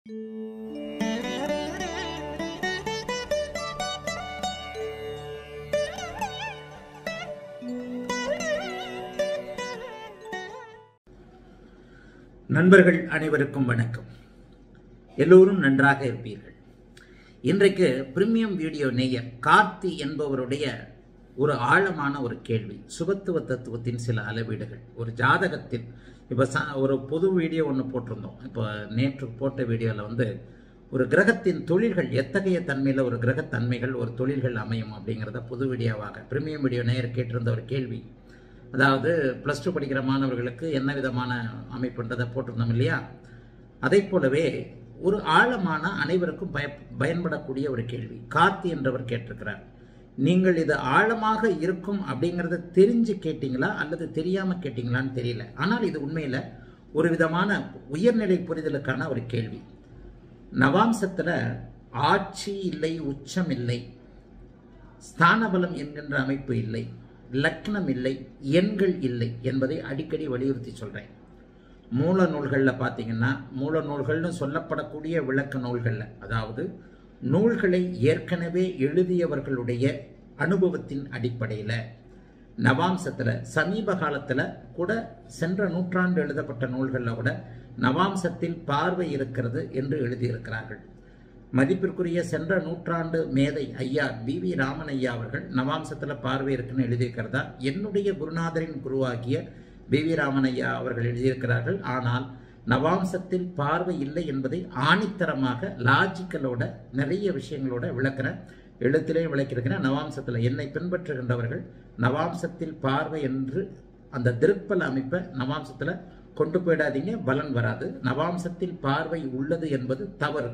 நண்பர்கள் அனைவருக்கும் வணக்கம் எல்லோரும் நன்றாக இருப்பீர்கள் இன்றைக்கு பிரீமியம் வீடியோ நேயர் கார்த்தி என்பவருடைய ஒரு ஆழமான ஒரு கேள்வி சுபத்துவ தத்துவத்தின் சில அளவீடுகள் ஒரு ஜாதகத்தில் இப்போ ச ஒரு பொது வீடியோ ஒன்று போட்டிருந்தோம் இப்போ நேற்று போட்ட வீடியோவில் வந்து ஒரு கிரகத்தின் தொழில்கள் எத்தகைய தன்மையில் ஒரு கிரகத்தன்மைகள் ஒரு தொழில்கள் அமையும் அப்படிங்கிறத பொது வீடியோவாக பிரீமியம் வீடியோ நேயர் கேட்டிருந்த ஒரு கேள்வி அதாவது ப்ளஸ் டூ படிக்கிற மாணவர்களுக்கு என்ன விதமான அமைப்புன்றதை போட்டிருந்தோம் இல்லையா அதை போலவே ஒரு ஆழமான அனைவருக்கும் பய பயன்படக்கூடிய ஒரு கேள்வி கார்த்தி என்றவர் கேட்டிருக்கிறார் நீங்கள் இது ஆழமாக இருக்கும் அப்படிங்கிறத தெரிஞ்சு கேட்டீங்களா அல்லது தெரியாம கேட்டீங்களான்னு தெரியல ஆனால் இது உண்மையில ஒரு விதமான உயர்நிலை புரிதலுக்கான ஒரு கேள்வி நவாம்சத்துல ஆட்சி இல்லை உச்சம் இல்லை ஸ்தானபலம் என்கின்ற அமைப்பு இல்லை லக்னம் இல்லை எண்கள் இல்லை என்பதை அடிக்கடி வலியுறுத்தி சொல்றேன் மூல நூல்களில் பார்த்தீங்கன்னா மூல நூல்கள்னு சொல்லப்படக்கூடிய விளக்க நூல்களில் அதாவது நூல்களை ஏற்கனவே எழுதியவர்களுடைய அனுபவத்தின் அடிப்படையில் நவாம்சத்தில் சமீப காலத்தில் கூட சென்ற நூற்றாண்டு எழுதப்பட்ட நூல்களில் கூட நவாம்சத்தில் பார்வை இருக்கிறது என்று எழுதியிருக்கிறார்கள் மதிப்பிற்குரிய சென்ற நூற்றாண்டு மேதை ஐயா பி வி ராமன் ஐயா அவர்கள் நவாம்சத்தில் பார்வை இருக்குன்னு எழுதியிருக்கிறதா என்னுடைய குருநாதரின் குருவாகிய பி வி ராமன் ஐயா அவர்கள் எழுதியிருக்கிறார்கள் ஆனால் நவாம்சத்தில் பார்வை இல்லை என்பதை ஆணித்தரமாக லாஜிக்கலோட நிறைய விஷயங்களோட விளக்கிற எழுத்திலே விளக்கியிருக்கிறேன் நவாம்சத்தில் என்னை பின்பற்றுகின்றவர்கள் நவாம்சத்தில் பார்வை என்று அந்த திருப்பல் அமைப்பை நவாம்சத்தில் கொண்டு போயிடாதீங்க பலன் வராது நவாம்சத்தில் பார்வை உள்ளது என்பது தவறு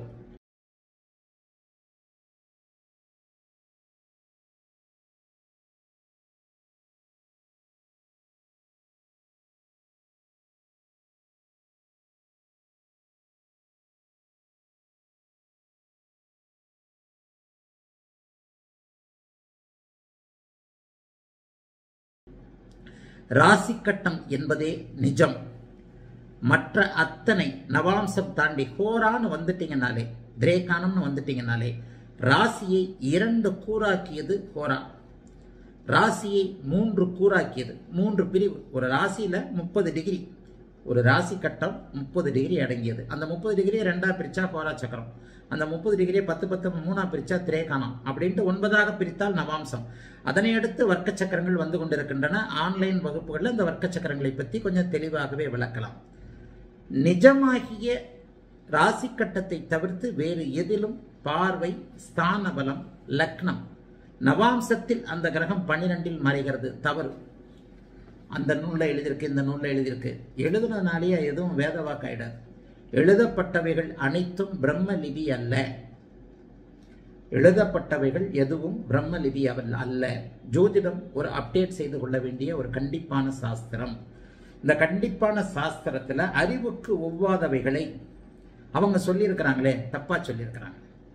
ராசி கட்டம் என்பதே நிஜம் மற்ற அத்தனை நவாம்சம் தாண்டி ஹோரான்னு வந்துட்டீங்கனாலே திரேகானம்னு வந்துட்டீங்கனாலே ராசியை இரண்டு கூறாக்கியது ஹோரா ராசியை மூன்று கூறாக்கியது மூன்று பிரிவு ஒரு ராசியில முப்பது டிகிரி ஒரு ராசி கட்டம் முப்பது டிகிரி அடங்கியது அந்த முப்பது டிகிரியை ரெண்டா பிரிச்சா ஹோரா சக்கரம் அந்த முப்பது டிகிரியை பத்து பத்து மூணா பிரிச்சா திரேகானம் அப்படின்ட்டு ஒன்பதாக பிரித்தால் நவாம்சம் அதனை அடுத்து வர்க்க சக்கரங்கள் வந்து கொண்டிருக்கின்றன ஆன்லைன் வகுப்புகளில் அந்த வர்க்க சக்கரங்களை பற்றி கொஞ்சம் தெளிவாகவே விளக்கலாம் நிஜமாகிய ராசி கட்டத்தை தவிர்த்து வேறு எதிலும் பார்வை ஸ்தான பலம் லக்னம் நவாம்சத்தில் அந்த கிரகம் பன்னிரெண்டில் மறைகிறது தவறு அந்த நூலில் எழுதியிருக்கு இந்த நூலில் எழுதியிருக்கு எழுதுனதுனாலேயே எதுவும் வேத வாக்காயிடாது எழுதப்பட்டவைகள் அனைத்தும் பிரம்ம லிபி அல்ல எழுதப்பட்டவைகள் எதுவும் பிரம்ம லிபி அல்ல ஜோதிடம் ஒரு அப்டேட் செய்து கொள்ள வேண்டிய ஒரு கண்டிப்பான சாஸ்திரம் இந்த கண்டிப்பான சாஸ்திரத்துல அறிவுக்கு ஒவ்வாதவைகளை அவங்க சொல்லியிருக்கிறாங்களே தப்பா சொல்லியிருக்கிறாங்க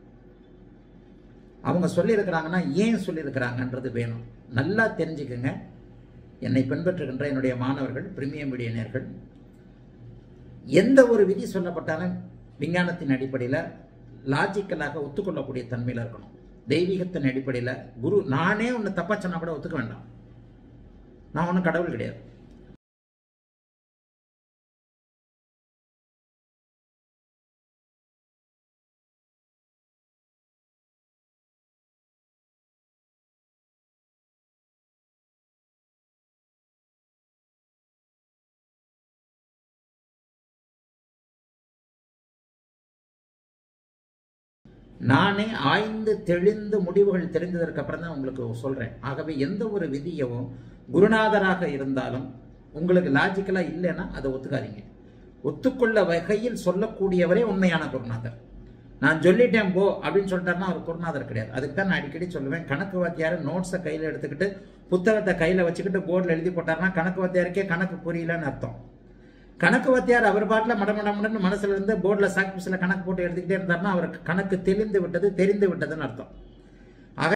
அவங்க சொல்லியிருக்கிறாங்கன்னா ஏன் சொல்லியிருக்கிறாங்கன்றது வேணும் நல்லா தெரிஞ்சுக்கங்க என்னை பின்பற்றுகின்ற என்னுடைய மாணவர்கள் பிரிமியம் விடியனர்கள் எந்த ஒரு விதி சொல்லப்பட்டாலும் விஞ்ஞானத்தின் அடிப்படையில் லாஜிக்கலாக ஒத்துக்கொள்ளக்கூடிய தன்மையில் இருக்கணும் தெய்வீகத்தின் அடிப்படையில் குரு நானே ஒன்று தப்பா சொன்னா கூட ஒத்துக்க வேண்டாம் நான் ஒன்றும் கடவுள் கிடையாது நானே ஆய்ந்து தெளிந்து முடிவுகள் தெரிந்ததற்கு அப்புறம் தான் உங்களுக்கு சொல்றேன் ஆகவே எந்த ஒரு விதியவும் குருநாதராக இருந்தாலும் உங்களுக்கு லாஜிக்கலா இல்லைன்னா அதை ஒத்துக்காதீங்க ஒத்துக்கொள்ள வகையில் சொல்லக்கூடியவரே உண்மையான குருநாதர் நான் சொல்லிட்டேன் போ அப்படின்னு சொல்லிட்டாருன்னா அவர் குருநாதர் கிடையாது அதுக்கு தான் நான் அடிக்கடி சொல்லுவேன் கணக்கு வாத்தியார் நோட்ஸை கையில் எடுத்துக்கிட்டு புத்தகத்தை கையில் வச்சுக்கிட்டு போர்டில் எழுதி போட்டாருன்னா கணக்கு வாத்தியாருக்கே கணக்கு புரியலன்னு அர்த்தம் கணக்கு வாத்தியார் அவர் பாட்டில் மடமடமடன்னு மனசுல இருந்து போர்டில் சாக்பீஸில் கணக்கு போட்டு எழுதிக்கிட்டே இருந்தாருன்னா அவருக்கு கணக்கு தெளிந்து விட்டது தெரிந்து விட்டதுன்னு அர்த்தம்